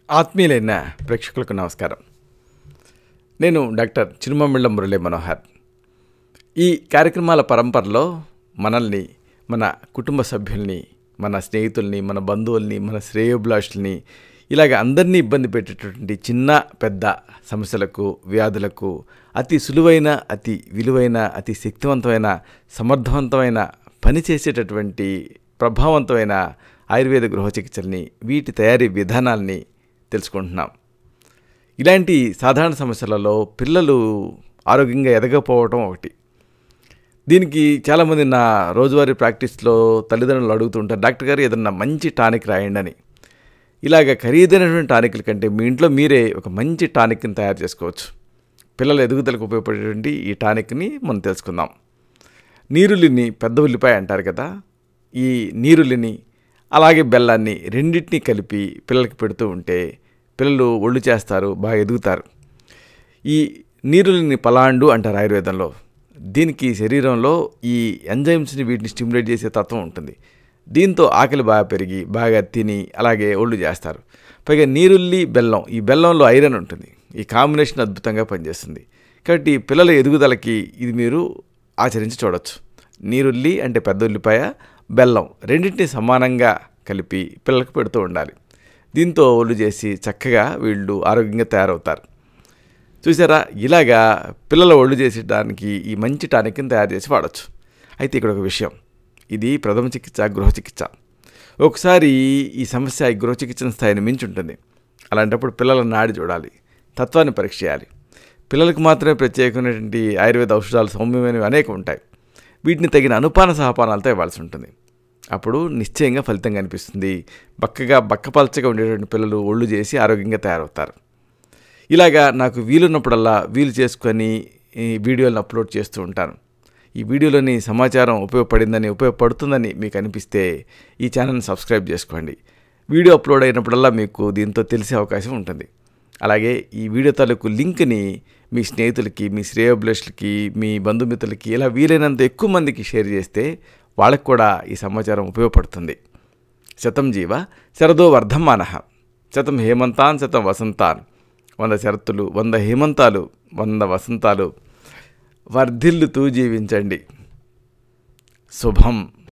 ఆత్మీయులైన ప్రేక్షకులకు నమస్కారం నేను డాక్టర్ చిరుమమిళ్ళ మురళీ మనోహర్ ఈ కార్యక్రమాల పరంపరలో మనల్ని మన కుటుంబ సభ్యుల్ని మన స్నేహితుల్ని మన బంధువుల్ని మన శ్రేయోభిలాషుల్ని ఇలాగ అందరినీ ఇబ్బంది పెట్టేటటువంటి చిన్న పెద్ద సమస్యలకు వ్యాధులకు అతి సులువైన అతి విలువైన అతి శక్తివంతమైన సమర్థవంతమైన పని చేసేటటువంటి ప్రభావవంతమైన ఆయుర్వేద గృహ చికిత్సల్ని వీటి తయారీ విధానాల్ని తెలుసుకుంటున్నాం ఇలాంటి సాధారణ సమస్యలలో పిల్లలు ఆరోగ్యంగా ఎదగకపోవటం ఒకటి దీనికి చాలామంది నా రోజువారీ ప్రాక్టీస్లో తల్లిదండ్రులు అడుగుతుంటారు డాక్టర్ గారు ఏదన్నా మంచి టానిక్ రాయండి అని ఇలాగ ఖరీదైనటువంటి టానిక్ల కంటే మీ ఇంట్లో మీరే ఒక మంచి టానిక్ని తయారు చేసుకోవచ్చు పిల్లల ఎదుగుదలకు ఉపయోగపడేటువంటి ఈ టానిక్ని మనం తెలుసుకుందాం నీరుల్లిని పెద్ద ఉల్లిపాయ అంటారు కదా ఈ నీరుల్లిని అలాగే బెల్లాన్ని రెండింటినీ కలిపి పిల్లలకి పెడుతూ ఉంటే పిల్లలు ఒళ్ళు చేస్తారు బాగా ఎదుగుతారు ఈ నీరుల్లిని పలాండు అంటారు ఆయుర్వేదంలో దీనికి శరీరంలో ఈ ఎంజైమ్స్ని వీటిని స్టిమ్యులేట్ చేసే తత్వం ఉంటుంది దీంతో ఆకలి బాగా పెరిగి బాగా తిని అలాగే ఒళ్ళు చేస్తారు పైగా నీరుల్లి బెల్లం ఈ బెల్లంలో ఐరన్ ఉంటుంది ఈ కాంబినేషన్ అద్భుతంగా పనిచేస్తుంది కాబట్టి పిల్లల ఎదుగుదలకి ఇది మీరు ఆచరించి చూడొచ్చు నీరుల్లి అంటే పెద్ద ఉల్లిపాయ బెల్లం రెండింటిని సమానంగా కలిపి పిల్లలకు పెడుతూ ఉండాలి దీంతో ఒళ్ళు చేసి చక్కగా వీళ్ళు ఆరోగ్యంగా తయారవుతారు చూసారా ఇలాగా పిల్లల ఒళ్ళు చేసేటానికి ఈ మంచి టానిక్ని తయారు చేసి వాడచ్చు అయితే ఇక్కడ ఒక విషయం ఇది ప్రథమ చికిత్స గృహ చికిత్స ఒకసారి ఈ సమస్య ఈ గృహ చికిత్స స్థాయిని మించి ఉంటుంది అలాంటప్పుడు పిల్లల నాడి చూడాలి తత్వాన్ని పరీక్ష చేయాలి పిల్లలకు మాత్రమే ప్రత్యేకమైనటువంటి ఆయుర్వేద ఔషధాలు సౌమ్యమైనవి అనేక ఉంటాయి వీటిని తగిన అనుపాన సహపానాలతో ఇవ్వాల్సి ఉంటుంది అప్పుడు నిశ్చయంగా ఫలితం కనిపిస్తుంది బక్కగా బక్కపలచగా ఉండేటువంటి పిల్లలు ఒళ్ళు చేసి ఆరోగ్యంగా తయారవుతారు ఇలాగా నాకు వీలున్నప్పుడల్లా వీలు చేసుకొని ఈ వీడియోలను అప్లోడ్ చేస్తూ ఉంటాను ఈ వీడియోలోని సమాచారం ఉపయోగపడిందని ఉపయోగపడుతుందని మీకు అనిపిస్తే ఈ ఛానల్ని సబ్స్క్రైబ్ చేసుకోండి వీడియో అప్లోడ్ అయినప్పుడల్లా మీకు దీంతో తెలిసే అవకాశం ఉంటుంది అలాగే ఈ వీడియో తాలూకు లింక్ని మీ స్నేహితులకి మీ శ్రేయోభిలాషులకి మీ బంధుమిత్రులకి ఇలా వీలైనంత ఎక్కువ మందికి షేర్ చేస్తే వాళ్ళకు కూడా ఈ సమాచారం ఉపయోగపడుతుంది శతం జీవ శరదో వర్ధమాన శతం హేమంతాన్ శతం వసంతాన్ వంద శరత్తులు వంద హేమంతాలు వంద వసంతాలు వర్ధిల్లుతూ జీవించండి శుభం